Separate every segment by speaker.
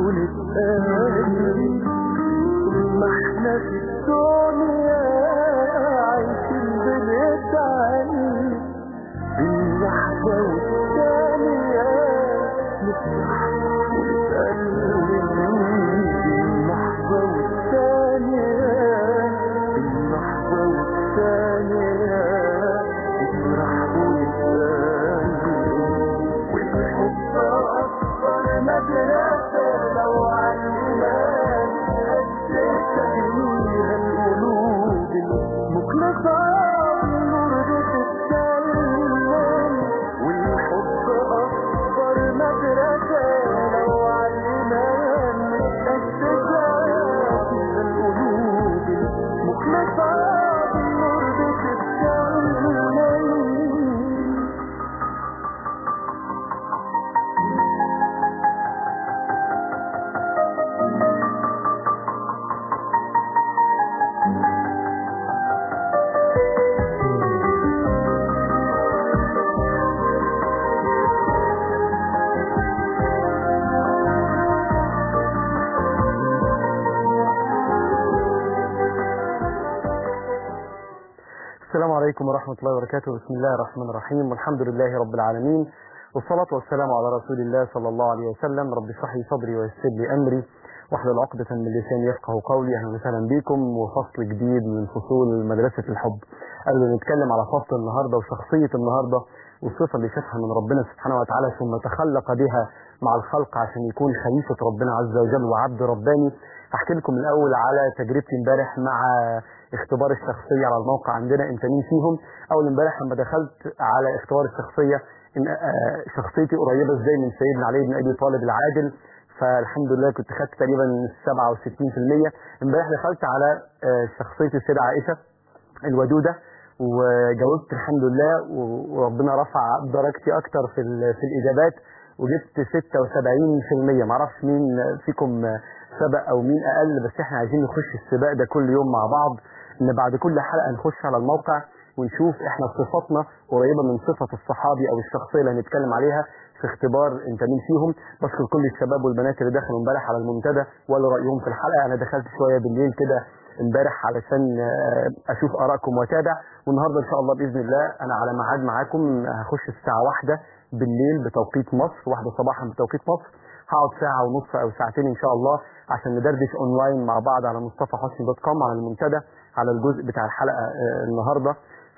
Speaker 1: ونتقابل ما احنا في الدنيا عايشين بنتعاني باللحظة والثانية نفرح ونتألم باللحظة والثانية باللحظة والثانية نفرح ونتألم والحب أكبر مدرسة لو علمان أسسها فيها القلوب المخلصة النور بتتكلم والحب أكبر مدرسة لو علمان أسسها فيها القلوب المخلصة النور بتتكلم
Speaker 2: السلام عليكم ورحمة الله وبركاته بسم الله الرحمن الرحيم والحمد لله رب العالمين والصلاة والسلام على رسول الله صلى الله عليه وسلم رب اشرح لي صدري ويسر لي أمري واحلل عقدة من لساني يفقه قولي أهلا وسهلا بكم وفصل جديد من فصول مدرسة الحب قبل ما نتكلم على فصل النهاردة وشخصية النهاردة والصفة اللي شافها من ربنا سبحانه وتعالى ثم تخلق بها مع الخلق عشان يكون خليفة ربنا عز وجل وعبد رباني هحكي لكم الأول على تجربتي امبارح مع اختبار الشخصية على الموقع عندنا انت مين فيهم اول امبارح لما دخلت على اختبار الشخصية إن آه، شخصيتي قريبة ازاي من سيدنا علي بن ابي طالب العادل فالحمد لله كنت خدت تقريبا 67% امبارح دخلت على آه، شخصية السيدة عائشة الودودة وجاوبت الحمد لله و- وربنا رفع درجتي اكتر في ال- في الاجابات وجبت 76% معرفش مين فيكم سبق او مين اقل بس احنا عايزين نخش السباق ده كل يوم مع بعض ان بعد كل حلقه نخش على الموقع ونشوف احنا صفاتنا قريبه من صفه الصحابي او الشخصيه اللي هنتكلم عليها في اختبار انت مين فيهم بشكر كل الشباب والبنات اللي دخلوا امبارح على المنتدى وقالوا رايهم في الحلقه انا دخلت شويه بالليل كده امبارح علشان آه، اشوف ارائكم واتابع والنهارده ان شاء الله باذن الله انا على ميعاد معاكم هخش الساعه واحدة بالليل بتوقيت مصر واحدة صباحا بتوقيت مصر هقعد ساعة ونص أو ساعتين إن شاء الله عشان ندردش أونلاين مع بعض على مصطفى حسني دوت كوم على المنتدى على الجزء بتاع الحلقة آه، النهاردة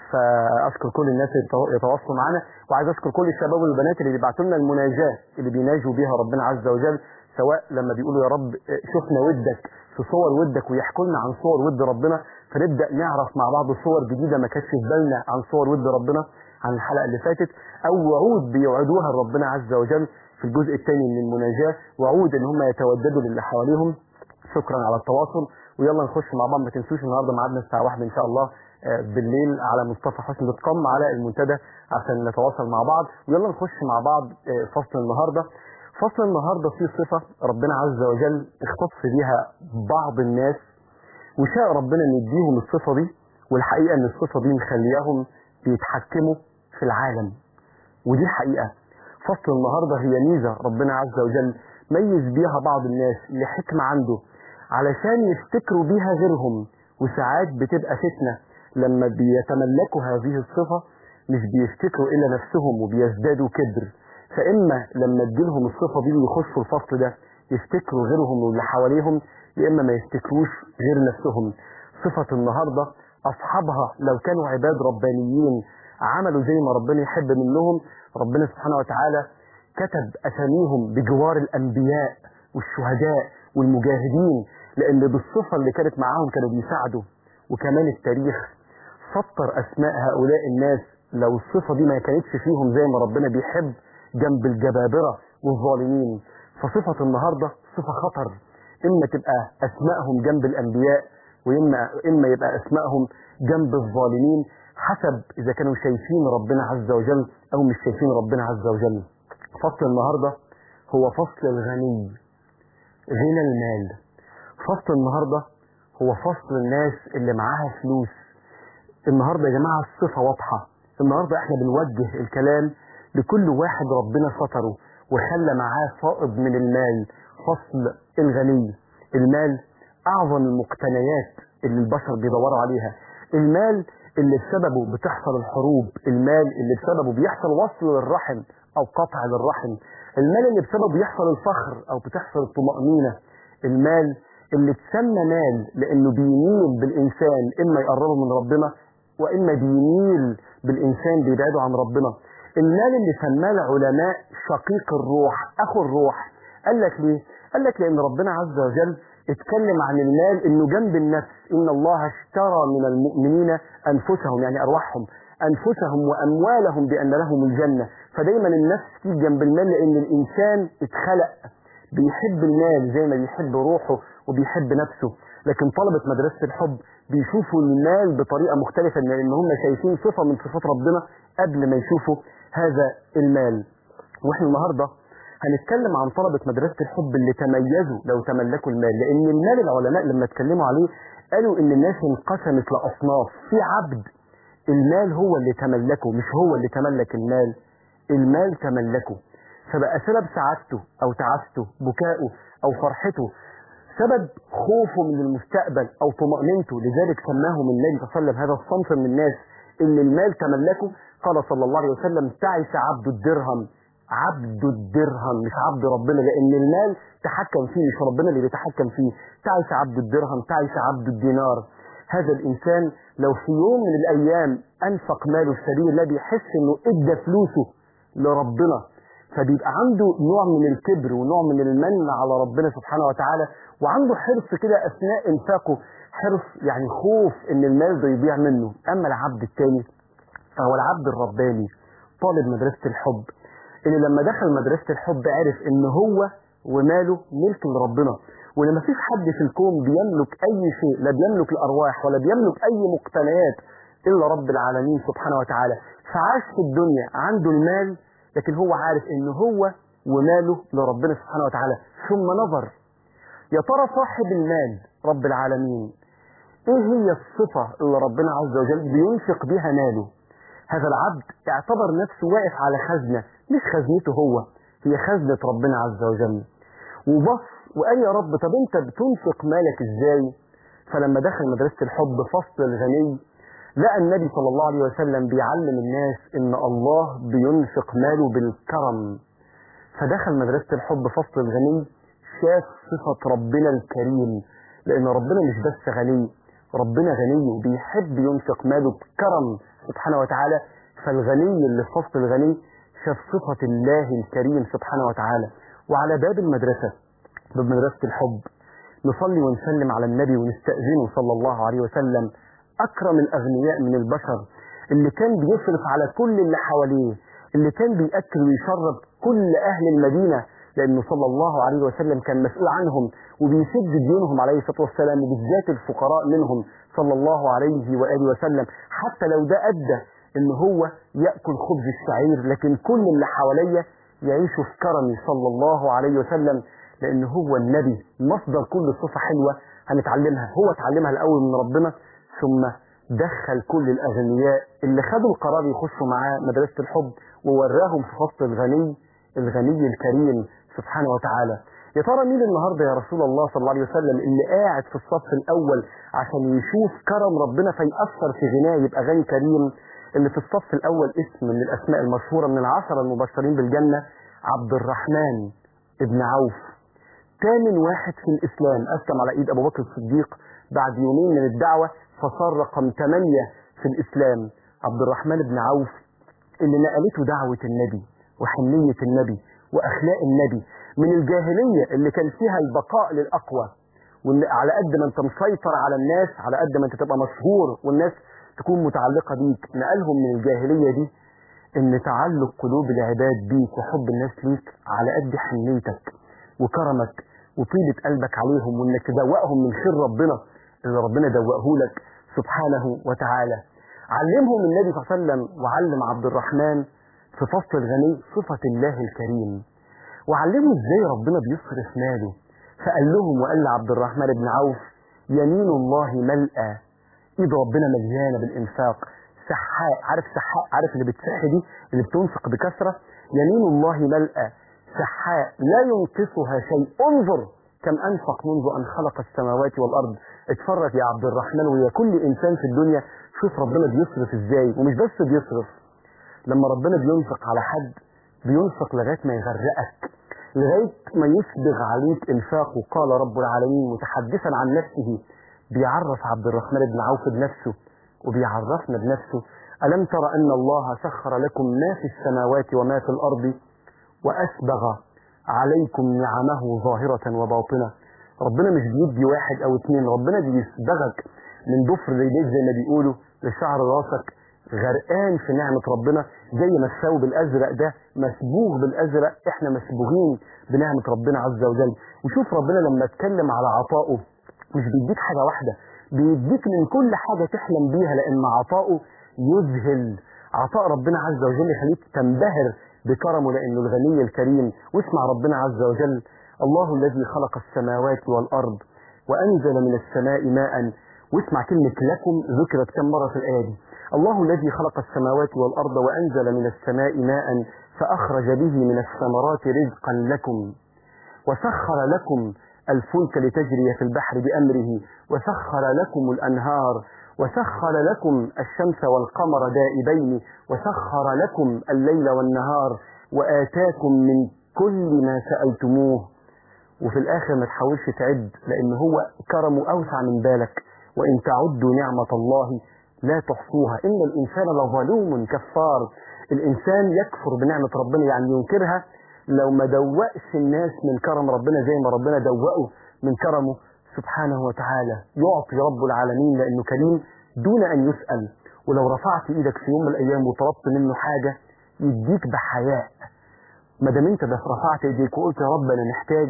Speaker 2: فأشكر كل الناس اللي يتوا- يتواصلوا معانا وعايز أشكر كل الشباب والبنات اللي بيبعتوا لنا المناجاة اللي بيناجوا بيها ربنا عز وجل سواء لما بيقولوا يا رب آه، شفنا ودك في صور ودك ويحكوا لنا عن صور ود ربنا فنبدأ نعرف مع بعض صور جديدة ما كانتش في بالنا عن صور ود ربنا عن الحلقة اللي فاتت أو وعود بيوعدوها ربنا عز وجل في الجزء الثاني من المناجاة وعود ان هم يتوددوا للي حواليهم شكرا على التواصل ويلا نخش مع بعض ما تنسوش النهارده ميعادنا الساعه 1 ان شاء الله آه، بالليل على مصطفى حسن دوت كوم على المنتدى عشان نتواصل مع بعض ويلا نخش مع بعض آه، فصل النهارده فصل النهارده فيه صفه ربنا عز وجل اختص بيها بعض الناس وشاء ربنا ان يديهم الصفه دي والحقيقه ان الصفه دي مخلياهم بيتحكموا في العالم ودي حقيقة فصل النهاردة هي ميزة ربنا عز وجل ميز بيها بعض الناس لحكمة عنده علشان يفتكروا بيها غيرهم وساعات بتبقى فتنة لما بيتملكوا هذه الصفة مش بيفتكروا إلا نفسهم وبيزدادوا كبر فإما لما تجيلهم الصفة دي ويخشوا الفصل ده يفتكروا غيرهم واللي حواليهم يا إما ما يفتكروش غير نفسهم صفة النهاردة أصحابها لو كانوا عباد ربانيين عملوا زي ما ربنا يحب منهم ربنا سبحانه وتعالى كتب أساميهم بجوار الأنبياء والشهداء والمجاهدين لأن بالصفة اللي كانت معاهم كانوا بيساعدوا وكمان التاريخ سطر أسماء هؤلاء الناس لو الصفة دي ما كانتش فيهم زي ما ربنا بيحب جنب الجبابرة والظالمين فصفة النهاردة صفة خطر إما تبقى أسمائهم جنب الأنبياء وإما إما يبقى أسمائهم جنب الظالمين حسب إذا كانوا شايفين ربنا عز وجل أو مش شايفين ربنا عز وجل فصل النهاردة هو فصل الغني غنى المال فصل النهاردة هو فصل الناس اللي معاها فلوس النهاردة يا جماعة الصفة واضحة النهاردة احنا بنوجه الكلام لكل واحد ربنا ستره وخلى معاه فائض من المال فصل الغني المال أعظم المقتنيات اللي البشر بيدوروا عليها المال اللي بسببه بتحصل الحروب المال اللي بسببه بيحصل وصل للرحم أو قطع للرحم المال اللي بسببه بيحصل الفخر أو بتحصل الطمأنينة المال اللي اتسمى مال لأنه بيميل بالإنسان إما يقربه من ربنا وإما بيميل بالإنسان بيبعده عن ربنا المال اللي سماه العلماء شقيق الروح أخو الروح قال لك ليه؟ قال لك لأن ربنا عز وجل اتكلم عن المال انه جنب النفس ان الله اشترى من المؤمنين انفسهم يعني ارواحهم انفسهم واموالهم بان لهم الجنه فدايما النفس تيجي جنب المال لان الانسان اتخلق بيحب المال زي ما بيحب روحه وبيحب نفسه لكن طلبة مدرسة الحب بيشوفوا المال بطريقة مختلفة لأن هم شايفين صفة من صفات ربنا قبل ما يشوفوا هذا المال واحنا النهارده هنتكلم عن طلبة مدرسة الحب اللي تميزوا لو تملكوا المال لأن المال العلماء لما اتكلموا عليه قالوا إن الناس انقسمت لأصناف في عبد المال هو اللي تملكه مش هو اللي تملك المال المال تملكه فبقى سبب سعادته أو تعاسته بكائه أو فرحته سبب خوفه من المستقبل أو طمأنينته لذلك سماهم النبي صلى الله عليه وسلم هذا الصنف من الناس إن المال تملكه قال صلى الله عليه وسلم تعس عبد الدرهم عبد الدرهم مش عبد ربنا لان المال تحكم فيه مش ربنا اللي بيتحكم فيه تعس عبد الدرهم تعس عبد الدينار هذا الانسان لو في يوم من الايام انفق ماله في سبيل الله بيحس انه ادى فلوسه لربنا فبيبقى عنده نوع من الكبر ونوع من المن على ربنا سبحانه وتعالى وعنده حرص كده اثناء انفاقه حرص يعني خوف ان المال ده يضيع منه اما العبد الثاني فهو العبد الرباني طالب مدرسه الحب اللي لما دخل مدرسة الحب عرف ان هو وماله ملك لربنا وان مفيش حد في الكون بيملك اي شيء لا بيملك الارواح ولا بيملك اي مقتنيات الا رب العالمين سبحانه وتعالى فعاش في الدنيا عنده المال لكن هو عارف ان هو وماله لربنا سبحانه وتعالى ثم نظر يا ترى صاحب المال رب العالمين ايه هي الصفة اللي ربنا عز وجل بينفق بها ماله هذا العبد اعتبر نفسه واقف على خزنة مش خزنته هو هي خزنة ربنا عز وجل وبص وقال يا رب طب انت بتنفق مالك ازاي فلما دخل مدرسة الحب فصل الغني لقى النبي صلى الله عليه وسلم بيعلم الناس ان الله بينفق ماله بالكرم فدخل مدرسة الحب فصل الغني شاف صفة ربنا الكريم لان ربنا مش بس غني ربنا غني وبيحب ينفق ماله بكرم سبحانه وتعالى فالغني اللي في فصل الغني شاف صفة الله الكريم سبحانه وتعالى وعلى باب المدرسة باب مدرسة الحب نصلي ونسلم على النبي ونستأذنه صلى الله عليه وسلم أكرم الأغنياء من البشر اللي كان بيصرف على كل اللي حواليه اللي كان بيأكل ويشرب كل أهل المدينة لأنه صلى الله عليه وسلم كان مسؤول عنهم وبيسد ديونهم عليه الصلاة والسلام وبالذات الفقراء منهم صلى الله عليه وآله وسلم حتى لو ده أدى ان هو يأكل خبز الشعير لكن كل اللي حواليه يعيشوا في كرمه صلى الله عليه وسلم لان هو النبي مصدر كل صفة حلوة هنتعلمها هو اتعلمها الاول من ربنا ثم دخل كل الاغنياء اللي خدوا القرار يخشوا معاه مدرسة الحب ووراهم في فصل الغني الغني الكريم سبحانه وتعالى يا ترى مين النهارده يا رسول الله صلى الله عليه وسلم اللي قاعد في الصف الاول عشان يشوف كرم ربنا فيأثر في غناه يبقى غني كريم اللي في الصف الاول اسم من الاسماء المشهوره من العشره المبشرين بالجنه عبد الرحمن ابن عوف ثامن واحد في الاسلام اسلم على ايد ابو بكر الصديق بعد يومين من الدعوه فصار رقم ثمانيه في الاسلام عبد الرحمن بن عوف اللي نقلته دعوه النبي وحنيه النبي واخلاق النبي من الجاهليه اللي كان فيها البقاء للاقوى وان على قد ما انت مسيطر على الناس على قد ما انت تبقى مشهور والناس تكون متعلقة بيك نقلهم من الجاهلية دي ان تعلق قلوب العباد بيك وحب الناس ليك على قد حنيتك وكرمك وطيبة قلبك عليهم وانك تدوقهم من خير ربنا اللي ربنا دوقه لك سبحانه وتعالى علمهم النبي صلى الله عليه وسلم وعلم عبد الرحمن في فصل الغني صفة الله الكريم وعلمه ازاي ربنا بيصرف ماله فقال لهم وقال لعبد الرحمن بن عوف يمين الله ملأى ايد ربنا مليانه بالانفاق سحاء عارف سحاء عارف اللي بتسح دي اللي بتنفق بكثره يمين الله ملأى سحاء لا ينقصها شيء انظر كم أنفق منذ أن خلق السماوات والأرض اتفرج يا عبد الرحمن ويا كل إنسان في الدنيا شوف ربنا بيصرف إزاي ومش بس بيصرف لما ربنا بينفق على حد بينفق لغاية ما يغرقك لغاية ما يسبغ عليك إنفاقه قال رب العالمين متحدثا عن نفسه بيعرف عبد الرحمن بن عوف بنفسه وبيعرفنا بنفسه ألم تر أن الله سخر لكم ما في السماوات وما في الأرض وأسبغ عليكم نعمه ظاهرة وباطنة ربنا مش بيدي واحد أو اتنين ربنا بيسبغك من ضفر رجليك زي ما بيقولوا لشعر راسك غرقان في نعمة ربنا زي ما الثوب الأزرق ده مسبوغ بالأزرق احنا مسبوغين بنعمة ربنا عز وجل وشوف ربنا لما اتكلم على عطائه مش بيديك حاجة واحدة بيديك من كل حاجة تحلم بيها لأن عطائه يذهل عطاء ربنا عز وجل يخليك تنبهر بكرمه لأنه الغني الكريم واسمع ربنا عز وجل الله الذي خلق السماوات والأرض وأنزل من السماء ماء واسمع كلمة لكم ذكرت كم مرة في الآية دي الله الذي خلق السماوات والأرض وأنزل من السماء ماء فأخرج به من الثمرات رزقا لكم وسخر لكم الفلك لتجري في البحر بأمره وسخر لكم الأنهار وسخر لكم الشمس والقمر دائبين وسخر لكم الليل والنهار وآتاكم من كل ما سألتموه وفي الآخر ما تحاولش تعد لأن هو كرمه أوسع من بالك وإن تعدوا نعمة الله لا تحصوها إن الإنسان لظلوم كفار الإنسان يكفر بنعمة ربنا يعني ينكرها لو ما دوقش الناس من كرم ربنا زي ما ربنا دوقه من كرمه سبحانه وتعالى يعطي رب العالمين لأنه كريم دون أن يسأل ولو رفعت إيدك في يوم من الأيام وطلبت منه حاجة يديك بحياء ما دام انت بس رفعت ايديك وقلت يا رب انا محتاج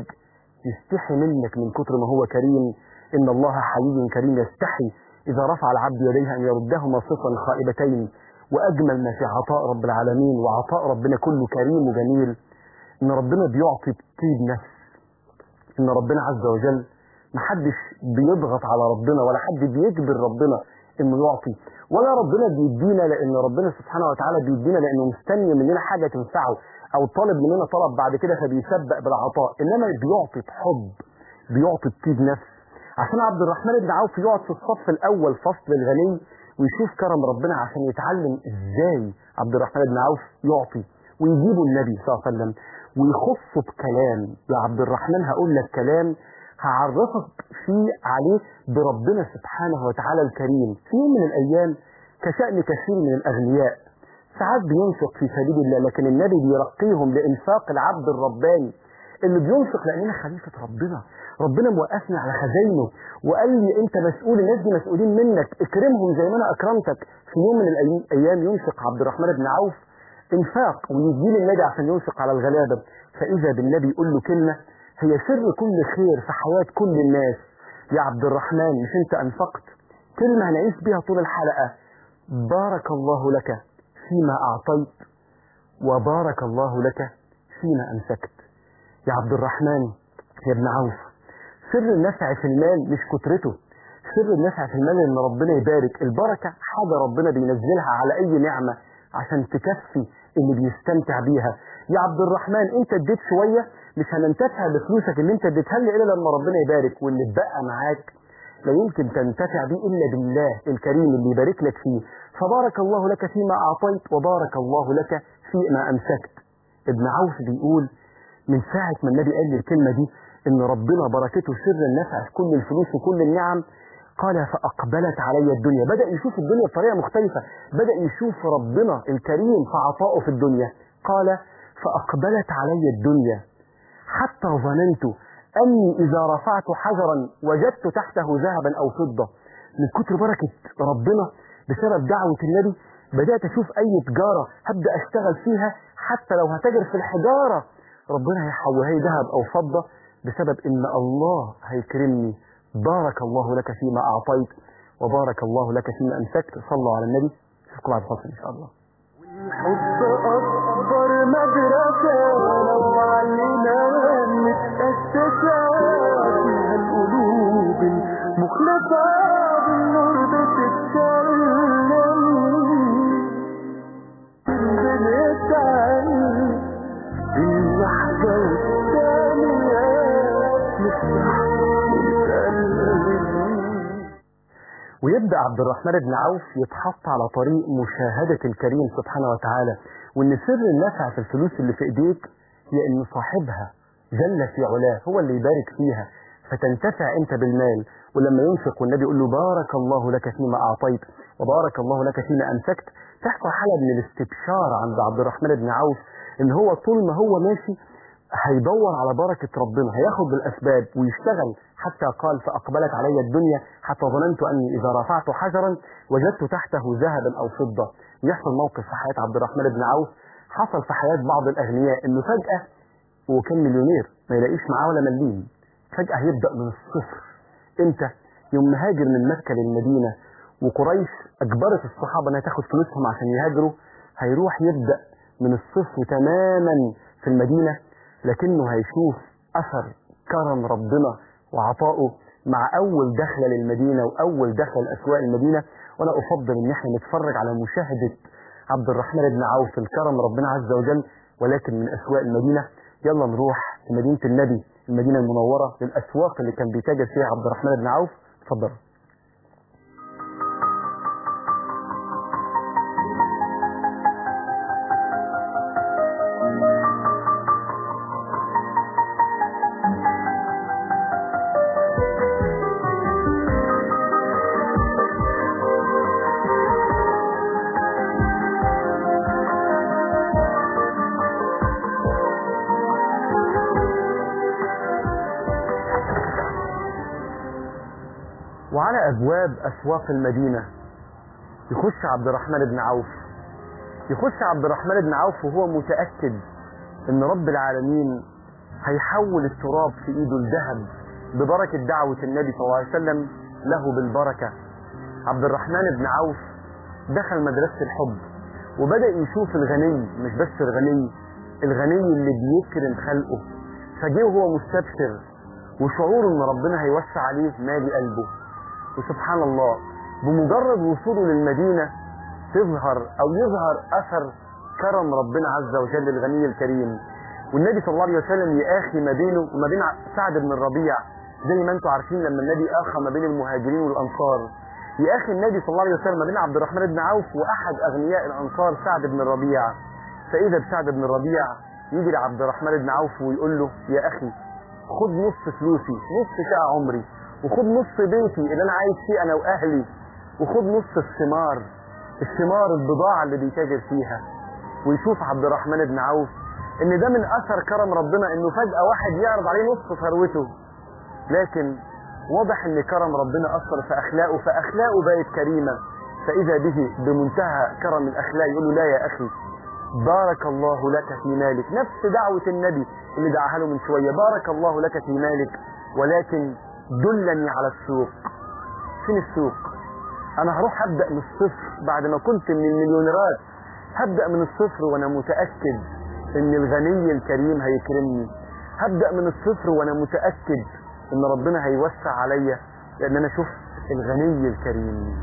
Speaker 2: يستحي منك من كتر ما هو كريم ان الله حي كريم يستحي اذا رفع العبد يديه ان يردهما صفا خائبتين واجمل ما في عطاء رب العالمين وعطاء ربنا كله كريم وجميل ان ربنا بيعطي بطيب نفس ان ربنا عز وجل محدش بيضغط على ربنا ولا حد بيجبر ربنا انه يعطي ولا ربنا بيدينا لان ربنا سبحانه وتعالى بيدينا لانه مستني مننا حاجه تنفعه او طالب مننا طلب بعد كده فبيسبق بالعطاء انما بيعطي بحب بيعطي بطيب نفس عشان عبد الرحمن بن عوف يقعد في الصف الاول فصل الغني ويشوف كرم ربنا عشان يتعلم ازاي عبد الرحمن بن عوف يعطي ويجيبوا النبي صلى الله عليه وسلم ويخصه بكلام يا عبد الرحمن هقول لك كلام هعرفك فيه عليه بربنا سبحانه وتعالى الكريم في يوم من الايام كشأن كثير من الاغنياء ساعات بينفق في سبيل الله لكن النبي بيرقيهم لانفاق العبد الرباني اللي بينفق لاننا خليفه ربنا ربنا موقفني على خزاينه وقال لي انت مسؤول الناس دي مسؤولين منك اكرمهم زي ما انا اكرمتك في يوم من الايام ينفق عبد الرحمن بن عوف انفاق ويجي لي النبي عشان ينفق على الغلابه فاذا بالنبي يقول له كلمه هي سر كل خير في حياه كل الناس يا عبد الرحمن مش انت انفقت كلمه هنعيش بيها طول الحلقه بارك الله لك فيما اعطيت وبارك الله لك فيما امسكت يا عبد الرحمن يا ابن عوف سر النفع في المال مش كترته سر النفع في المال ان ربنا يبارك البركه حاجه ربنا بينزلها على اي نعمه عشان تكفي اللي بيستمتع بيها يا عبد الرحمن انت اديت شويه مش هننتفع بفلوسك اللي انت اديتها لي الا لما ربنا يبارك واللي اتبقى معاك لا يمكن تنتفع بيه الا بالله الكريم اللي يبارك لك فيه فبارك الله لك فيما اعطيت وبارك الله لك فيما امسكت ابن عوف بيقول من ساعه ما النبي قال لي الكلمه دي ان ربنا بركته سر النفع في كل الفلوس وكل النعم قال فأقبلت علي الدنيا بدأ يشوف الدنيا بطريقة مختلفة بدأ يشوف ربنا الكريم في عطائه في الدنيا قال فأقبلت علي الدنيا حتى ظننت أني إذا رفعت حجرا وجدت تحته ذهبا أو فضة من كتر بركة ربنا بسبب دعوة النبي بدأت أشوف أي تجارة هبدأ أشتغل فيها حتى لو هتاجر في الحجارة ربنا هيحولها لي ذهب أو فضة بسبب إن الله هيكرمني بارك الله لك فيما أعطيت وبارك الله لك فيما أمسكت صلوا على النبي أشوفكم بعد الفصل إن شاء الله
Speaker 1: الحب أكبر مدرسة لو علينا متأسسة فيها القلوب المخلصة بالنور بتتكلم بنسعى اللحظة
Speaker 2: يبدأ عبد الرحمن بن عوف يتحط على طريق مشاهدة الكريم سبحانه وتعالى وإن سر النفع في الفلوس اللي في إيديك هي إن صاحبها جل في علاه هو اللي يبارك فيها فتنتفع أنت بالمال ولما ينفق والنبي يقول له بارك الله لك فيما أعطيت وبارك الله لك فيما أمسكت تحصل حالة من الاستبشار عند عبد الرحمن بن عوف إن هو طول ما هو ماشي هيدور على بركة ربنا هياخد بالأسباب ويشتغل حتى قال فأقبلت علي الدنيا حتى ظننت أني إذا رفعت حجرا وجدت تحته ذهبا أو فضة يحصل موقف في حياة عبد الرحمن بن عوف حصل في حياة بعض الأغنياء إنه فجأة وكان مليونير ما يلاقيش معاه ولا مليم فجأة هيبدأ من الصفر امتى؟ يوم مهاجر من مكة للمدينة وقريش أجبرت الصحابة أنها تاخد فلوسهم عشان يهاجروا هيروح يبدأ من الصفر تماما في المدينة لكنه هيشوف أثر كرم ربنا وعطائه مع أول دخلة للمدينة وأول دخلة لأسواق المدينة وأنا أفضل إن احنا نتفرج على مشاهدة عبد الرحمن بن عوف الكرم ربنا عز وجل ولكن من أسواق المدينة يلا نروح لمدينة النبي المدينة المنورة للأسواق اللي كان بيتاجر فيها عبد الرحمن بن عوف اتفضل وعلى أبواب أسواق المدينة يخش عبد الرحمن بن عوف يخش عبد الرحمن بن عوف وهو متأكد إن رب العالمين هيحول التراب في إيده الذهب ببركة دعوة النبي صلى الله عليه وسلم له بالبركة عبد الرحمن بن عوف دخل مدرسة الحب وبدأ يشوف الغني مش بس الغني الغني اللي بيكرم خلقه فجه وهو مستبشر وشعوره ان ربنا هيوسع عليه مالي قلبه وسبحان الله بمجرد وصوله للمدينة تظهر أو يظهر أثر كرم ربنا عز وجل الغني الكريم والنبي صلى الله عليه وسلم يآخي ما بينه وما بين سعد بن الربيع زي ما انتم عارفين لما النبي آخى ما بين المهاجرين والأنصار يآخي النبي صلى الله عليه وسلم ما بين عبد الرحمن بن عوف وأحد أغنياء الأنصار سعد بن الربيع فإذا بسعد بن الربيع يجي لعبد الرحمن بن عوف ويقول له يا أخي خد نص فلوسي نص شقة عمري وخد نص بيتي اللي انا عايش فيه انا واهلي وخد نص الثمار الثمار البضاعة اللي بيتاجر فيها ويشوف عبد الرحمن بن عوف ان ده من اثر كرم ربنا انه فجأة واحد يعرض عليه نص ثروته لكن واضح ان كرم ربنا اثر في اخلاقه فاخلاقه بقت كريمة فاذا به بمنتهى كرم الاخلاق يقول له لا يا اخي بارك الله لك في مالك نفس دعوة النبي اللي دعاها له من شوية بارك الله لك في مالك ولكن دلني على السوق فين السوق انا هروح ابدا من الصفر بعد ما كنت من المليونيرات هبدا من الصفر وانا متاكد ان الغني الكريم هيكرمني هبدا من الصفر وانا متاكد ان ربنا هيوسع عليا لان انا شفت الغني الكريم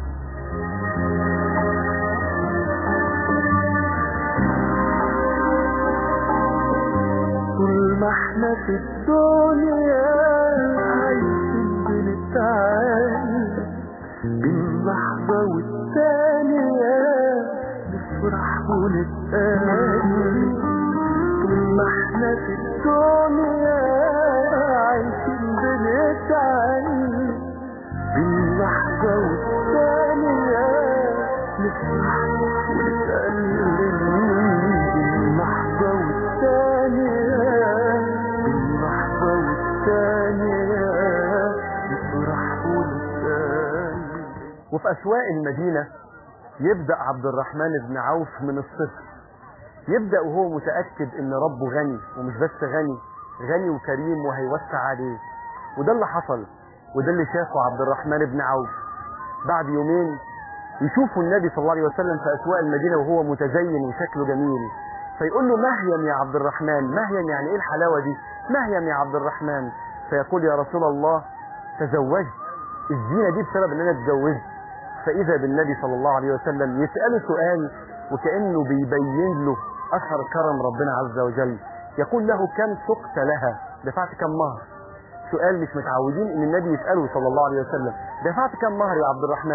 Speaker 1: طول ما احنا في الدنيا عايشين بنتعلم بين لحظة والتانية نفرح ونتقابل طول ما احنا في الدنيا عايشين بنتعلم بين لحظة والتانية نفرح ونتألم بين لحظة والتانية بين لحظة والتانية نفرح ونتألم
Speaker 2: وفي أسواق المدينة يبدأ عبد الرحمن بن عوف من الصفر يبدأ وهو متأكد ان ربه غني ومش بس غني غني وكريم وهيوسع عليه وده اللي حصل وده اللي شافه عبد الرحمن بن عوف بعد يومين يشوفوا النبي صلى الله عليه وسلم في أسواق المدينة وهو متزين وشكله جميل فيقول له مهيم يا عبد الرحمن مهيم يعني ايه الحلاوة دي مهيم يا عبد الرحمن فيقول يا رسول الله تزوجت الزينة دي بسبب ان انا اتجوزت فاذا بالنبي صلى الله عليه وسلم يسأله سؤال وكأنه بيبين له اثر كرم ربنا عز وجل يقول له كم سقت لها دفعت كم مهر سؤال مش متعودين ان النبي يسأله صلى الله عليه وسلم دفعت كم مهر يا عبد الرحمن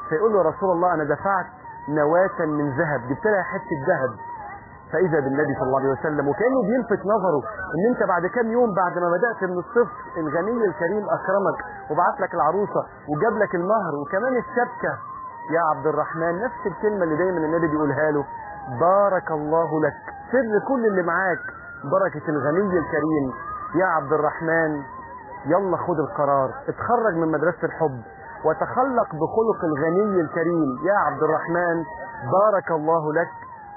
Speaker 2: فيقول له يا رسول الله انا دفعت نواة من ذهب جبت لها حته ذهب فاذا بالنبي صلى الله عليه وسلم وكانه بيلفت نظره ان انت بعد كام يوم بعد ما بدات من الصفر الغني الكريم اكرمك وبعت لك العروسه وجاب لك المهر وكمان الشبكه يا عبد الرحمن نفس الكلمه اللي دايما النبي بيقولها له بارك الله لك سر كل اللي معاك بركه الغني الكريم يا عبد الرحمن يلا خد القرار اتخرج من مدرسه الحب وتخلق بخلق الغني الكريم يا عبد الرحمن بارك الله لك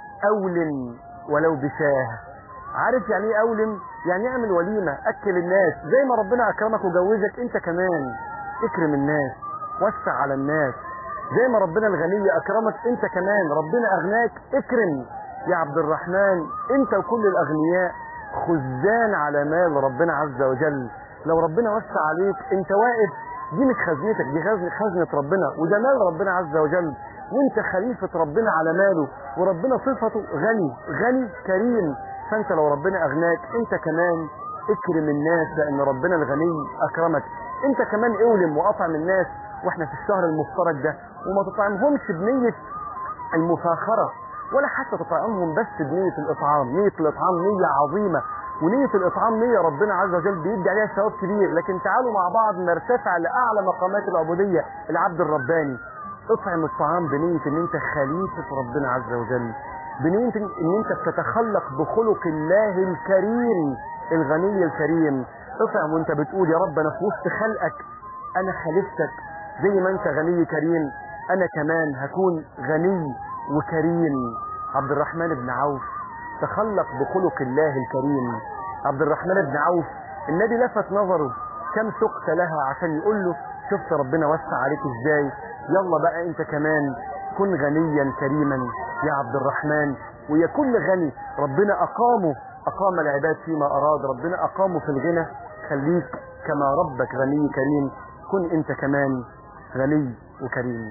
Speaker 2: أولم ولو بشاه عارف يعني ايه أولم يعني اعمل وليمة أكل الناس زي ما ربنا أكرمك وجوزك أنت كمان اكرم الناس وسع على الناس زي ما ربنا الغني أكرمك أنت كمان ربنا أغناك اكرم يا عبد الرحمن أنت وكل الأغنياء خزان على مال ربنا عز وجل لو ربنا وسع عليك أنت واقف دي مش خزنتك دي خزنة, خزنة ربنا وده مال ربنا عز وجل وانت خليفة ربنا على ماله وربنا صفته غني غني كريم فانت لو ربنا اغناك انت كمان اكرم الناس لان ربنا الغني اكرمك انت كمان اولم واطعم الناس واحنا في الشهر المفترج ده وما تطعمهمش بنية المفاخرة ولا حتى تطعمهم بس بنية الاطعام نية الاطعام نية عظيمة ونية الإطعام نية ربنا عز وجل بيدي عليها ثواب كبير لكن تعالوا مع بعض نرتفع لأعلى مقامات العبودية العبد الرباني اطعم الطعام بنية ان انت خليفة ربنا عز وجل بنية ان انت بتتخلق بخلق الله الكريم الغني الكريم اطعم وانت بتقول يا رب انا في وسط خلقك انا خليفتك زي ما انت غني كريم انا كمان هكون غني وكريم عبد الرحمن بن عوف تخلق بخلق الله الكريم عبد الرحمن بن عوف النبي لفت نظره كم سقت لها عشان يقول له شفت ربنا وسع عليك ازاي يلا بقى انت كمان كن غنيا كريما يا عبد الرحمن ويا كل غني ربنا اقامه اقام العباد فيما اراد ربنا اقامه في الغنى خليك كما ربك غني كريم كن انت كمان غني وكريم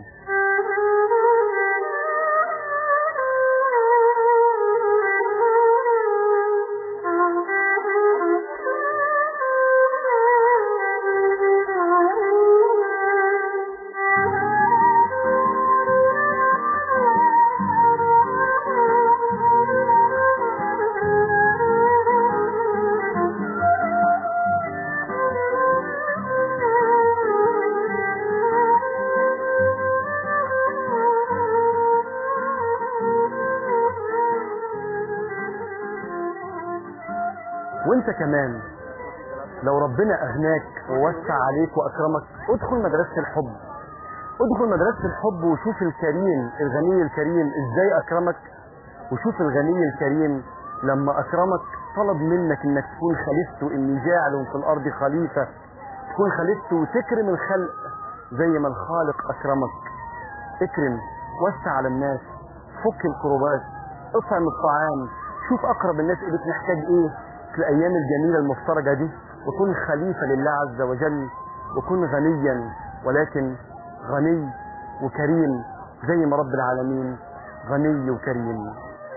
Speaker 2: وانت كمان لو ربنا اغناك ووسع عليك واكرمك ادخل مدرسة الحب ادخل مدرسة الحب وشوف الكريم الغني الكريم ازاي اكرمك وشوف الغني الكريم لما اكرمك طلب منك انك تكون خليفته اني جاعل في الارض خليفة تكون خليفته وتكرم الخلق زي ما الخالق اكرمك اكرم وسع على الناس فك الكروبات اطعم الطعام شوف اقرب الناس اليك محتاج ايه في الايام الجميله المفترجه دي وكن خليفه لله عز وجل وكن غنيا ولكن غني وكريم زي ما رب العالمين غني وكريم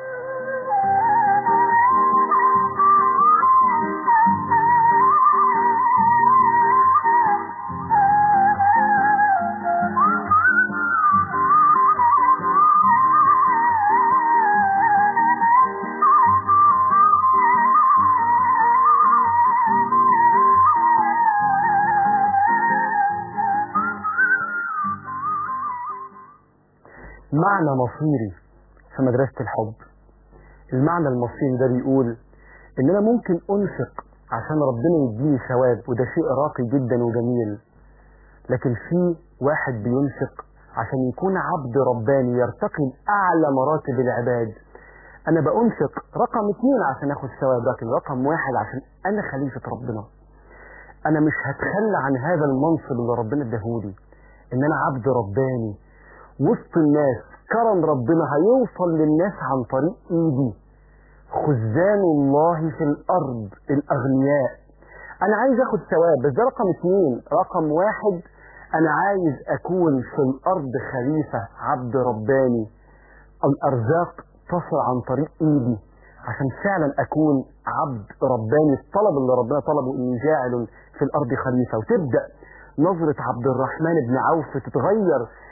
Speaker 2: معنى مصيري في مدرسة الحب المعنى المصيري ده بيقول ان انا ممكن انفق عشان ربنا يديني ثواب وده شيء راقي جدا وجميل لكن في واحد بينفق عشان يكون عبد رباني يرتقي لأعلى مراتب العباد انا بأنفق رقم اتنين عشان اخد ثواب لكن رقم واحد عشان انا خليفة ربنا انا مش هتخلى عن هذا المنصب اللي ربنا اداهولي ان انا عبد رباني وسط الناس كرم ربنا هيوصل للناس عن طريق ايدي خزان الله في الارض الاغنياء انا عايز اخد ثواب بس ده رقم اتنين رقم واحد انا عايز اكون في الارض خليفة عبد رباني الارزاق تصل عن طريق ايدي عشان فعلا اكون عبد رباني الطلب اللي ربنا طلبه اني جاعل في الارض خليفة وتبدأ نظرة عبد الرحمن بن عوف تتغير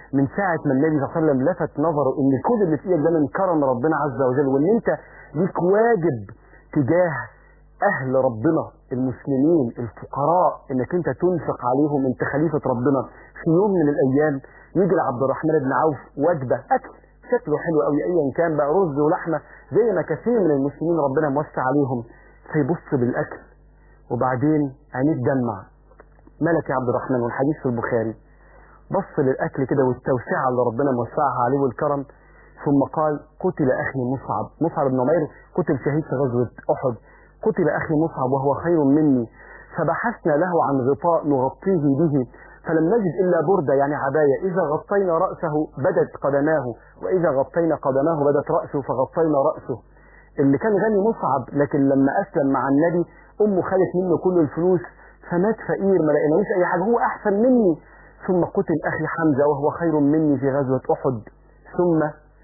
Speaker 2: من ساعة ما النبي صلى الله عليه وسلم لفت نظره ان كل اللي في ايدك ده من كرم ربنا عز وجل وان انت ليك واجب تجاه اهل ربنا المسلمين الفقراء انك انت تنفق عليهم انت خليفة ربنا في يوم من الايام يجي لعبد الرحمن بن عوف وجبة اكل شكله حلو قوي ايا كان بقى رز ولحمة زي ما كثير من المسلمين ربنا موسع عليهم فيبص بالاكل وبعدين عينيه تدمع ملك يا عبد الرحمن والحديث في البخاري بص للاكل كده والتوسعه اللي ربنا موسعها عليه والكرم ثم قال قتل اخي مصعب مصعب بن عمير قتل شهيد في غزوه احد قتل اخي مصعب وهو خير مني فبحثنا له عن غطاء نغطيه به فلم نجد الا برده يعني عبايه اذا غطينا راسه بدت قدماه واذا غطينا قدماه بدت راسه فغطينا راسه اللي كان غني مصعب لكن لما اسلم مع النبي امه خدت منه كل الفلوس فمات فقير ما لقيناهوش اي حاجه هو احسن مني ثم قتل اخي حمزه وهو خير مني في غزوه احد ثم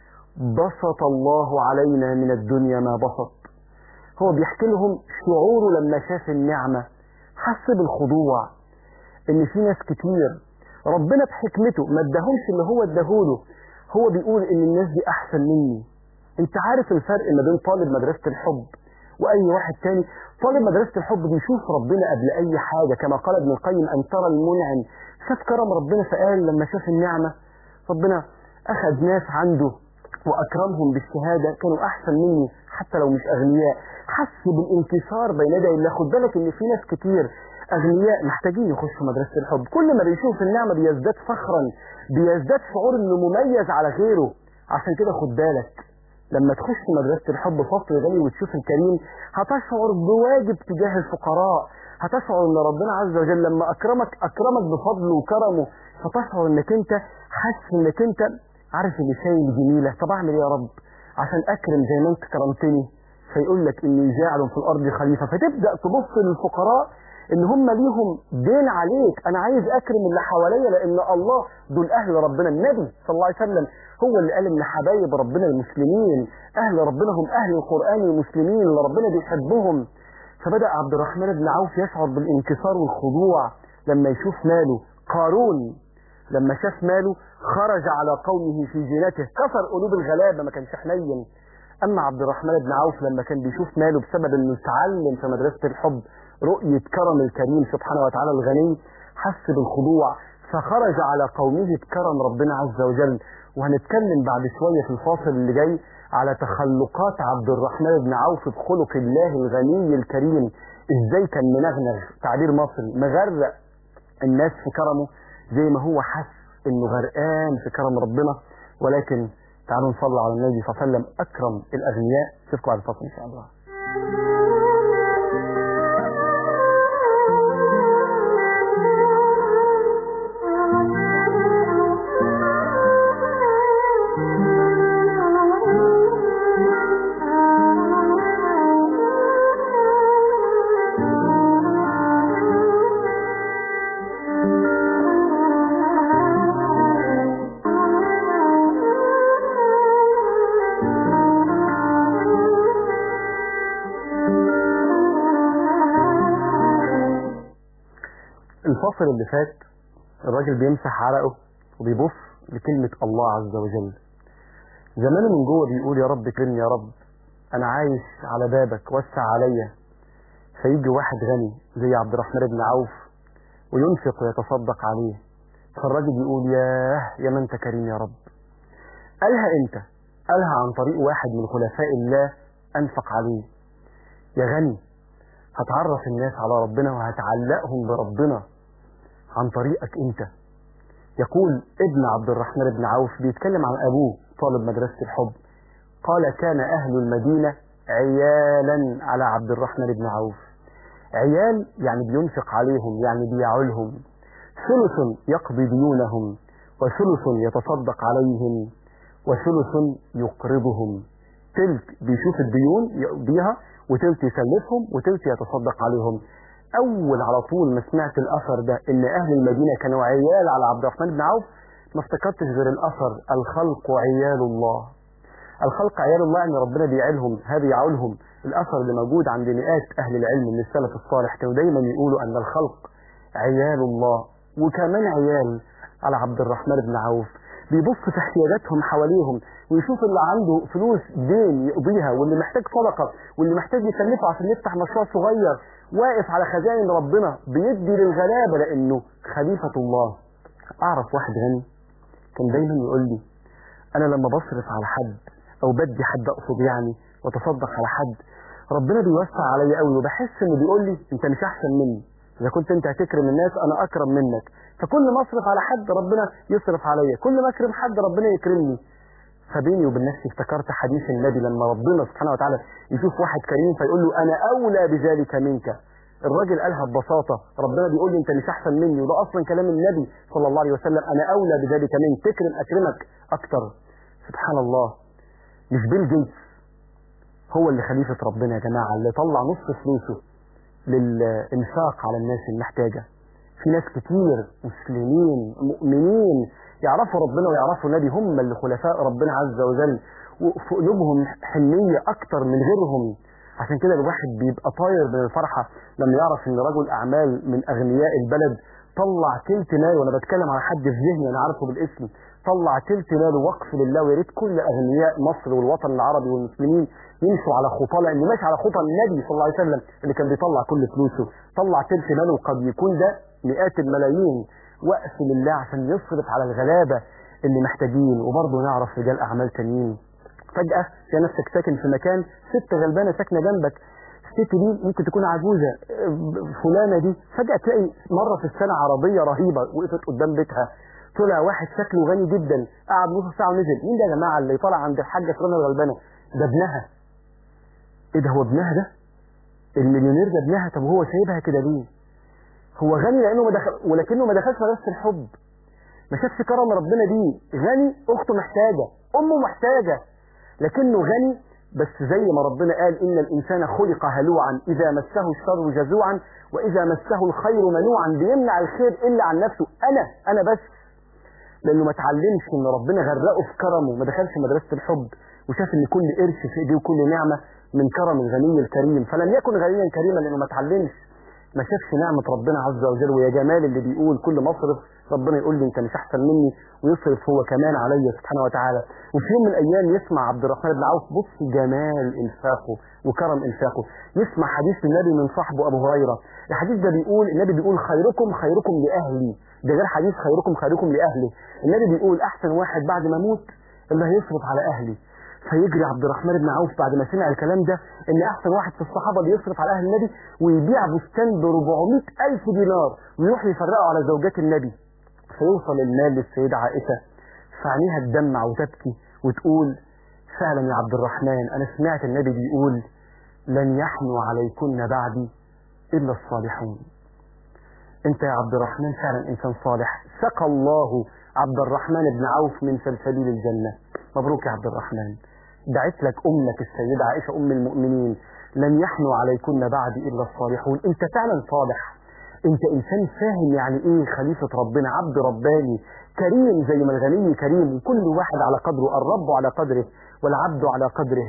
Speaker 2: بسط الله علينا من الدنيا ما بسط هو بيحكي لهم شعوره لما شاف النعمه حس بالخضوع ان في ناس كتير ربنا بحكمته ما اداهمش اللي هو اداهوله هو بيقول ان الناس دي احسن مني انت عارف الفرق ما بين طالب مدرسه الحب واي واحد تاني طالب مدرسه الحب بيشوف ربنا قبل اي حاجه كما قال ابن القيم ان ترى المنعم شاف كرم ربنا فقال لما شاف النعمه ربنا اخذ ناس عنده واكرمهم بالشهاده كانوا احسن مني حتى لو مش اغنياء حس بالانكسار بين يدي الله خد بالك ان في ناس كتير اغنياء محتاجين يخشوا مدرسه الحب كل ما بيشوف النعمه بيزداد فخرا بيزداد شعور انه مميز على غيره عشان كده خد بالك لما تخش مدرسة الحب فصل غني وتشوف الكريم هتشعر بواجب تجاه الفقراء هتشعر ان ربنا عز وجل لما اكرمك اكرمك بفضله وكرمه فتشعر انك انت حاسس انك انت عارف اللي شايل جميلة طب اعمل ايه يا رب عشان اكرم زي ما انت كرمتني فيقول لك اني جاعل في الارض خليفة فتبدأ تبص للفقراء ان هم ليهم دين عليك انا عايز اكرم اللي حواليا لان الله دول اهل ربنا النبي صلى الله عليه وسلم هو اللي قال ان حبايب ربنا المسلمين اهل ربنا هم اهل القران المسلمين اللي ربنا بيحبهم فبدا عبد الرحمن بن عوف يشعر بالانكسار والخضوع لما يشوف ماله قارون لما شاف ماله خرج على قومه في زينته كسر قلوب الغلابه ما كانش حنين اما عبد الرحمن بن عوف لما كان بيشوف ماله بسبب انه اتعلم في مدرسه الحب رؤيه كرم الكريم سبحانه وتعالى الغني حس بالخضوع فخرج على قومه بكرم ربنا عز وجل وهنتكلم بعد شوية في الفاصل اللي جاي على تخلقات عبد الرحمن بن عوف بخلق الله الغني الكريم ازاي كان منغنغ تعبير مصري مغرق الناس في كرمه زي ما هو حس انه غرقان في كرم ربنا ولكن تعالوا نصلي على النبي صلى الله عليه وسلم اكرم الاغنياء اشوفكم على الفاصل ان شاء الله الفاصل اللي فات الراجل بيمسح عرقه وبيبص لكلمة الله عز وجل زمانه من جوه بيقول يا رب كرمني يا رب انا عايش على بابك وسع عليا فيجي واحد غني زي عبد الرحمن بن عوف وينفق ويتصدق عليه فالراجل يقول ياه يا من انت كريم يا رب قالها امتى قالها عن طريق واحد من خلفاء الله انفق عليه يا غني هتعرف الناس على ربنا وهتعلقهم بربنا عن طريقك انت يقول ابن عبد الرحمن بن عوف بيتكلم عن ابوه طالب مدرسة الحب قال كان اهل المدينة عيالا على عبد الرحمن بن عوف عيال يعني بينفق عليهم يعني بيعولهم ثلث يقضي ديونهم وثلث يتصدق عليهم وثلث يقرضهم تلت بيشوف الديون يقضيها وتلت يسلفهم وتلت يتصدق عليهم اول على طول ما سمعت الاثر ده ان اهل المدينه كانوا عيال على عبد الرحمن بن عوف ما افتكرتش غير الاثر الخلق عيال الله الخلق عيال الله ان ربنا بيعيلهم هذا يعولهم الاثر اللي موجود عند مئات اهل العلم من السلف الصالح كانوا دايما يقولوا ان الخلق عيال الله وكمان عيال على عبد الرحمن بن عوف بيبص في احتياجاتهم حواليهم ويشوف اللي عنده فلوس دين يقضيها واللي محتاج صدقة واللي محتاج يكلفه عشان يفتح مشروع صغير واقف على خزائن ربنا بيدي للغلابة لأنه خليفة الله أعرف واحد غني كان دايما يقول لي أنا لما بصرف على حد أو بدي حد أقصد يعني وتصدق على حد ربنا بيوسع عليا قوي وبحس إنه بيقول لي أنت مش أحسن مني إذا كنت أنت هتكرم الناس أنا أكرم منك فكل ما أصرف على حد ربنا يصرف عليا كل ما أكرم حد ربنا يكرمني فبيني وبين نفسي افتكرت حديث النبي لما ربنا سبحانه وتعالى يشوف واحد كريم فيقول له أنا أولى بذلك منك الراجل قالها ببساطة ربنا بيقول لي انت مش احسن مني وده اصلا كلام النبي صلى الله عليه وسلم انا اولى بذلك منك تكرم اكرمك اكتر سبحان الله مش بيل جيتس هو اللي خليفة ربنا يا جماعة اللي طلع نص فلوسه للانفاق على الناس المحتاجة في ناس كتير مسلمين مؤمنين يعرفوا ربنا ويعرفوا النبي هم اللي خلفاء ربنا عز وجل وفي قلوبهم حنية اكتر من غيرهم عشان كده الواحد بيبقى طاير من الفرحة لما يعرف ان رجل اعمال من اغنياء البلد طلع تلت ماله وانا بتكلم على حد في ذهني انا عارفه بالاسم طلع تلت ماله وقف لله ويا ريت كل اغنياء مصر والوطن العربي والمسلمين يمشوا على خطاه لان ماشي على خطى النبي صلى الله عليه وسلم اللي كان بيطلع كل فلوسه طلع تلت ماله وقد يكون ده مئات الملايين وقف لله عشان يصرف على الغلابه اللي محتاجين وبرضه نعرف رجال اعمال تانيين فجأة تلاقي نفسك ساكن في مكان ست غلبانة ساكنة جنبك الست دي ممكن تكون عجوزة فلانة دي فجأة تلاقي مرة في السنة عربية رهيبة وقفت قدام بيتها طلع واحد شكله غني جدا قعد نص ساعة ونزل مين ده يا جماعة اللي طالع عند الحاجة فلانة الغلبانة ده ابنها ايه ده هو ابنها ده المليونير ده ابنها طب هو سايبها كده ليه هو غني لانه ما دخل ولكنه ما دخلش مدرسة الحب ما شافش كرم ربنا دي غني اخته محتاجة امه محتاجة لكنه غني بس زي ما ربنا قال إن الإنسان خلق هلوعا إذا مسه الشر جزوعا وإذا مسه الخير منوعا بيمنع الخير إلا عن نفسه أنا أنا بس لأنه ما تعلمش إن ربنا غرقه في كرمه ما دخلش مدرسة الحب وشاف إن كل قرش في إيديه وكل نعمة من كرم الغني الكريم فلم يكن غنيا كريما لأنه ما تعلمش ما شافش نعمة ربنا عز وجل ويا جمال اللي بيقول كل مصرف ربنا يقول لي انت مش احسن مني ويصرف هو كمان عليا سبحانه وتعالى وفي يوم من الايام يسمع عبد الرحمن بن عوف بص جمال انفاقه وكرم انفاقه يسمع حديث النبي من صاحبه ابو هريره الحديث ده بيقول النبي بيقول خيركم خيركم لاهلي ده غير حديث خيركم خيركم لاهلي النبي بيقول احسن واحد بعد ما اموت اللي هيصرف على اهلي فيجري عبد الرحمن بن عوف بعد ما سمع الكلام ده ان احسن واحد في الصحابه اللي يصرف على اهل النبي ويبيع بستان ب 400 الف دينار ويروح يفرقه على زوجات النبي فيوصل المال للسيدة عائشة فعينيها تدمع وتبكي وتقول فعلا يا عبد الرحمن أنا سمعت النبي بيقول لن يحنو عليكن بعدي إلا الصالحون أنت يا عبد الرحمن فعلا إنسان صالح سقى الله عبد الرحمن بن عوف من سلسبيل الجنة مبروك يا عبد الرحمن دعت لك أمك السيدة عائشة أم المؤمنين لن يحنو عليكن بعدي إلا الصالحون أنت فعلا صالح انت انسان فاهم يعني ايه خليفة ربنا عبد رباني كريم زي ما الغني كريم وكل واحد على قدره الرب على قدره والعبد على قدره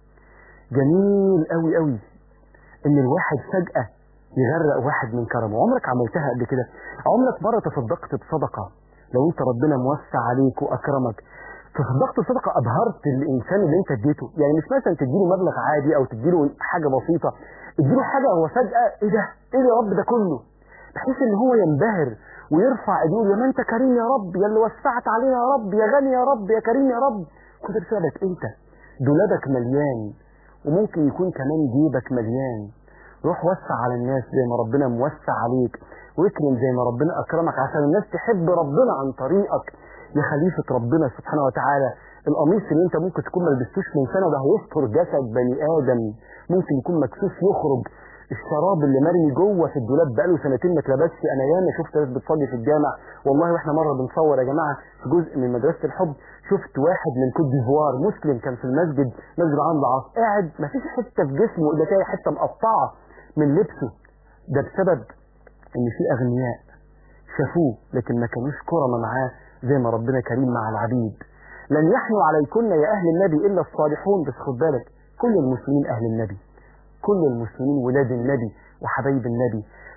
Speaker 2: جميل قوي قوي ان الواحد فجأة يغرق واحد من كرمه عمرك عملتها قبل كده عمرك مرة تصدقت بصدقة لو انت ربنا موسع عليك واكرمك تصدقت بصدقة ابهرت الانسان اللي انت اديته يعني مش مثلا تديله مبلغ عادي او تديله حاجة بسيطة اديله حاجة هو فجأة ايه ده ايه يا رب ده كله بحيث ان هو ينبهر ويرفع ايديه يا ما انت كريم يا رب يا اللي وسعت علينا يا رب يا غني يا رب يا كريم يا رب كل بسببك انت دولابك مليان وممكن يكون كمان جيبك مليان روح وسع على الناس زي ما ربنا موسع عليك واكرم زي ما ربنا اكرمك عشان الناس تحب ربنا عن طريقك يا خليفة ربنا سبحانه وتعالى القميص اللي انت ممكن تكون ما لبستوش من سنة ده هيستر جسد بني ادم ممكن يكون مكسوف يخرج الشراب اللي مرمي جوه في الدولاب بقاله سنتين ما اتلبسش انا ياما شفت ناس بتصلي في الجامع والله واحنا مره بنصور يا جماعه في جزء من مدرسه الحب شفت واحد من كوت ديفوار مسلم كان في المسجد مسجد عمرو العاص قاعد ما فيش حته في جسمه الا تلاقي حته مقطعه من لبسه ده بسبب ان في اغنياء شافوه لكن ما كانوش كرمة معاه زي ما ربنا كريم مع العبيد لن يحنوا عليكن يا اهل النبي الا الصالحون بس خد بالك كل المسلمين اهل النبي كل المسلمين ولاد النبي وحبايب النبي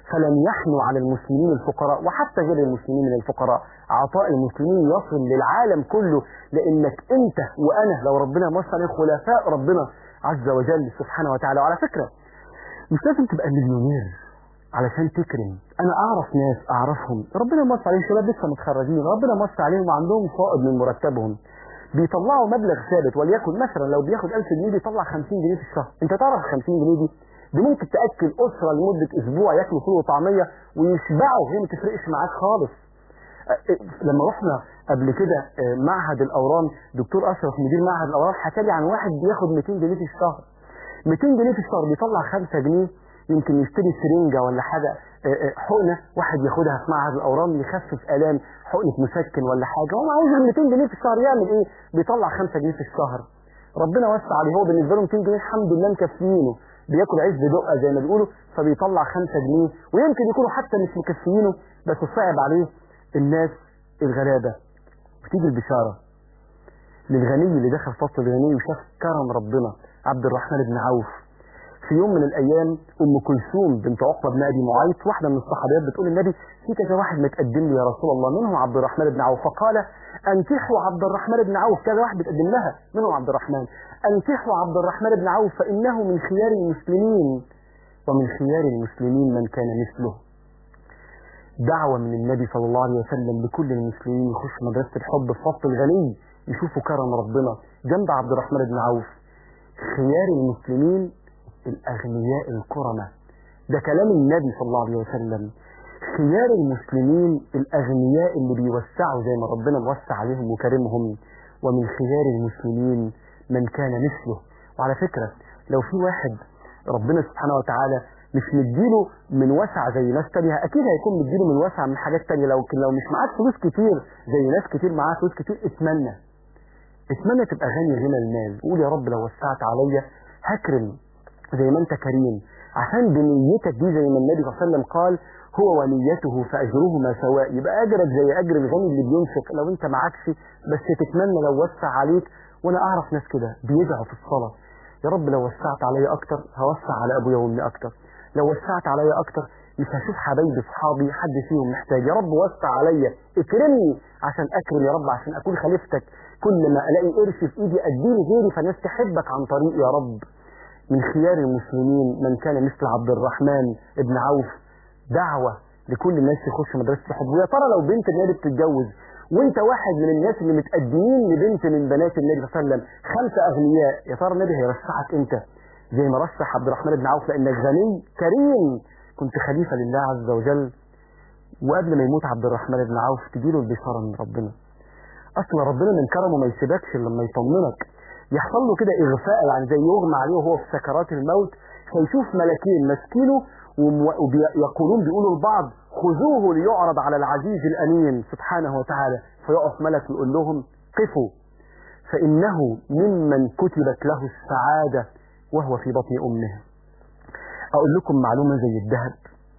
Speaker 2: فلم يحنوا على المسلمين الفقراء وحتى غير المسلمين من الفقراء عطاء المسلمين يصل للعالم كله لانك انت وانا لو ربنا مصر عليه خلفاء ربنا عز وجل سبحانه وتعالى وعلى فكره مش لازم تبقى مليونير علشان تكرم انا اعرف ناس اعرفهم ربنا مصر عليهم شباب لسه متخرجين ربنا مصر عليهم وعندهم فائض من مرتبهم بيطلعوا مبلغ ثابت وليكن مثلا لو بياخد 1000 جنيه بيطلع 50 جنيه في الشهر انت تعرف 50 جنيه دي دي ممكن تاكل اسره لمده اسبوع ياكلوا فول وطعميه ويشبعوا هي ما تفرقش معاك خالص لما رحنا قبل كده معهد الاورام دكتور اشرف مدير معهد الاورام حكى لي عن واحد بياخد 200 جنيه في الشهر 200 جنيه في الشهر بيطلع 5 جنيه يمكن يشتري سرنجة ولا حاجة حقنة واحد ياخدها في معهد الأورام يخفف آلام حقنة مسكن ولا حاجة هو عاوز 200 جنيه في الشهر يعمل إيه؟ بيطلع 5 جنيه في الشهر ربنا وسع عليه هو بالنسبة له 200 جنيه الحمد لله مكفيينه بياكل عيش بدقة زي ما بيقولوا فبيطلع 5 جنيه ويمكن يكونوا حتى مش مكفيينه بس صعب عليه الناس الغلابة بتيجي البشارة للغني اللي دخل فصل الغني وشاف كرم ربنا عبد الرحمن بن عوف في يوم من الايام ام كلثوم بنت عقبه بن ابي معيط واحده من الصحابيات بتقول للنبي في كذا واحد متقدم لي يا رسول الله منهم عبد الرحمن بن عوف فقال انكحوا عبد الرحمن بن عوف كذا واحد بتقدم لها منهم عبد الرحمن انكحوا عبد الرحمن بن عوف فانه من خيار المسلمين ومن خيار المسلمين من كان مثله دعوة من النبي صلى الله عليه وسلم لكل المسلمين يخشوا مدرسة الحب في فصل الغني يشوفوا كرم ربنا جنب عبد الرحمن بن عوف خيار المسلمين الأغنياء الكرمة ده كلام النبي صلى الله عليه وسلم خيار المسلمين الأغنياء اللي بيوسعوا زي ما ربنا موسع عليهم وكرمهم ومن خيار المسلمين من كان مثله وعلى فكرة لو في واحد ربنا سبحانه وتعالى مش مديله من وسع زي ناس تانية أكيد هيكون مديله من وسع من حاجات تانية لو لو مش معاك فلوس كتير زي ناس كتير معاها فلوس كتير اتمنى اتمنى تبقى غني غنى المال قول يا رب لو وسعت عليا هكرم زي ما انت كريم عشان بنيتك دي زي ما النبي صلى الله عليه وسلم قال هو ونيته فاجرهما سواء يبقى اجرك زي اجر الغني اللي بينفق لو انت معكش بس تتمنى لو وسع عليك وانا اعرف ناس كده بيدعوا في الصلاه يا رب لو وسعت عليا اكتر هوسع على ابويا وامي اكتر لو وسعت عليا اكتر مش هشوف حبايبي اصحابي حد فيهم محتاج يا رب وسع عليا اكرمني عشان اكرم يا رب عشان اكون خليفتك كل ما الاقي قرش في ايدي اديني غيري فالناس تحبك عن طريق يا رب من خيار المسلمين من كان مثل عبد الرحمن ابن عوف دعوة لكل الناس يخش مدرسة الحب ويا ترى لو بنت النبي بتتجوز وانت واحد من الناس اللي متقدمين لبنت من بنات النبي صلى الله عليه وسلم خمسة اغنياء يا ترى النبي هيرشحك انت زي ما رشح عبد الرحمن بن عوف لانك غني كريم كنت خليفة لله عز وجل وقبل ما يموت عبد الرحمن بن عوف تجيله البشارة من ربنا اصلا ربنا من كرمه ما يسيبكش الا لما يطمنك يحصل له كده اغفاء يعني زي يغمى عليه وهو في سكرات الموت فيشوف ملكين ماسكينه ويقولون بيقولوا لبعض خذوه ليعرض على العزيز الامين سبحانه وتعالى فيقف ملك يقول لهم قفوا فانه ممن كتبت له السعاده وهو في بطن امه اقول لكم معلومه زي الذهب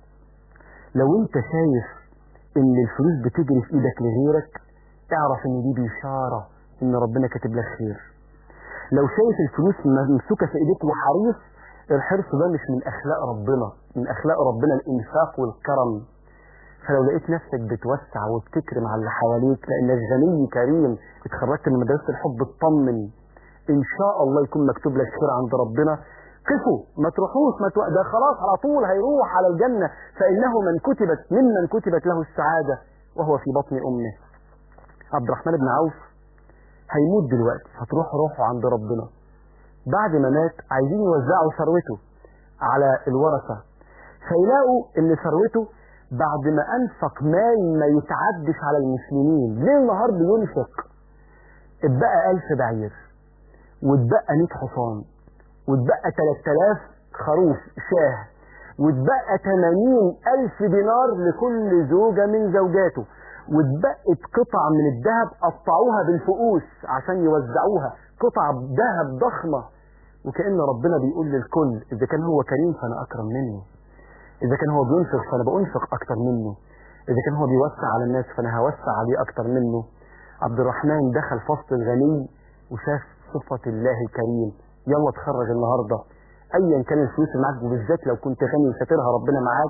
Speaker 2: لو انت شايف ان الفلوس بتجري في ايدك لغيرك اعرف ان دي بشاره ان ربنا كاتب لك خير لو شايف الفلوس ممسوكه في ايديك وحريص الحرص ده مش من اخلاق ربنا من اخلاق ربنا الانفاق والكرم فلو لقيت نفسك بتوسع وبتكرم على اللي حواليك لانك غني كريم اتخرجت من مدرسه الحب اطمن ان شاء الله يكون مكتوب لك خير عند ربنا قفوا ما تروحوش ما تو... ده خلاص على طول هيروح على الجنه فانه من كتبت ممن كتبت له السعاده وهو في بطن امه عبد الرحمن بن عوف هيموت دلوقتي هتروح روحه عند ربنا بعد ما مات عايزين يوزعوا ثروته على الورثة فيلاقوا ان ثروته بعد ما انفق مال ما يتعدش على المسلمين ليل نهار بينفق اتبقى ألف بعير واتبقى 100 حصان واتبقى 3000 خروف شاه واتبقى 80 ألف دينار لكل زوجة من زوجاته واتبقت قطع من الذهب قطعوها بالفؤوس عشان يوزعوها قطع ذهب ضخمة وكأن ربنا بيقول للكل إذا كان هو كريم فأنا أكرم منه إذا كان هو بينفق فأنا بأنفق أكتر منه إذا كان هو بيوسع على الناس فأنا هوسع عليه أكتر منه عبد الرحمن دخل فصل الغني وشاف صفة الله الكريم يلا اتخرج النهاردة أيا كان الفلوس اللي معاك وبالذات لو كنت غني وساترها ربنا معاك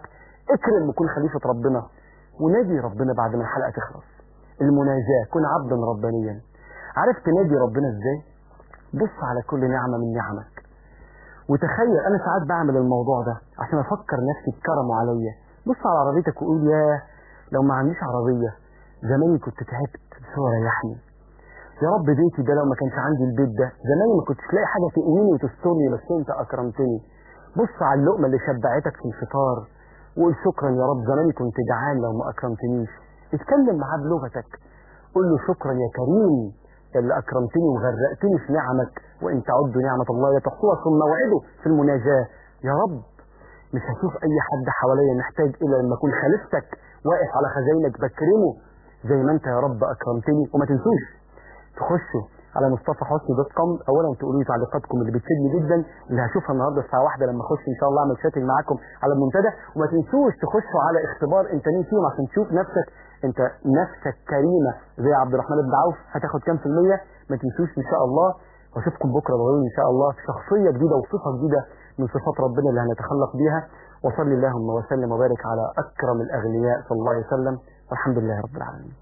Speaker 2: اكرم وكن خليفة ربنا ونادي ربنا بعد ما الحلقة تخلص المناجاة كن عبدا ربانيا عارف تنادي ربنا ازاي بص على كل نعمة من نعمك وتخيل انا ساعات بعمل الموضوع ده عشان افكر نفسي بكرمه عليا بص على عربيتك وقول يا لو ما عنديش عربية زماني كنت تعبت بس هو ريحني يا رب بيتي ده لو ما كانش عندي البيت ده زماني ما كنتش لاقي حاجة تقويني وتسترني بس انت اكرمتني بص على اللقمة اللي شبعتك في الفطار وقول شكرا يا رب زماني كنت جعان لو ما اكرمتنيش اتكلم معاه بلغتك قول له شكرا يا كريم يا اللي اكرمتني وغرقتني في نعمك وان تعدوا نعمة الله لا تحصوها ثم وعده في المناجاة يا رب مش هشوف اي حد حواليا محتاج الا لما اكون خليفتك واقف على خزاينك بكرمه زي ما انت يا رب اكرمتني وما تنسوش تخشوا على مصطفى حسني دوت كوم اولا تقولوا لي تعليقاتكم اللي بتفيدني جدا اللي هشوفها النهارده الساعه واحدة لما اخش ان شاء الله اعمل شاتنج معاكم على المنتدى وما تنسوش تخشوا على اختبار انت مين فيهم عشان تشوف نفسك انت نفسك كريمه زي عبد الرحمن بن عوف هتاخد كام في الميه ما تنسوش ان شاء الله واشوفكم بكره ضروري ان شاء الله في شخصيه جديده وصفه جديده من صفات ربنا اللي هنتخلق بيها وصلي اللهم وسلم وبارك على اكرم الاغنياء صلى الله عليه وسلم والحمد لله رب العالمين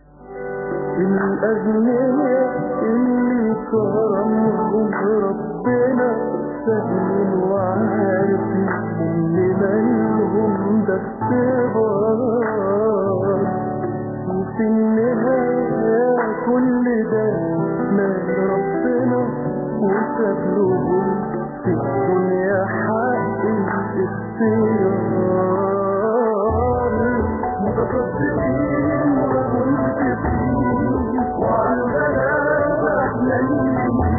Speaker 1: الأغنياء اللي كرمهم ربنا سهل وعارفين اللي مالهم ده اختبار وفي النهاية كل ده مال ربنا وساب لهم في الدنيا حق الاختيار متصدقين ومنصفين وعلى الغلابة احنا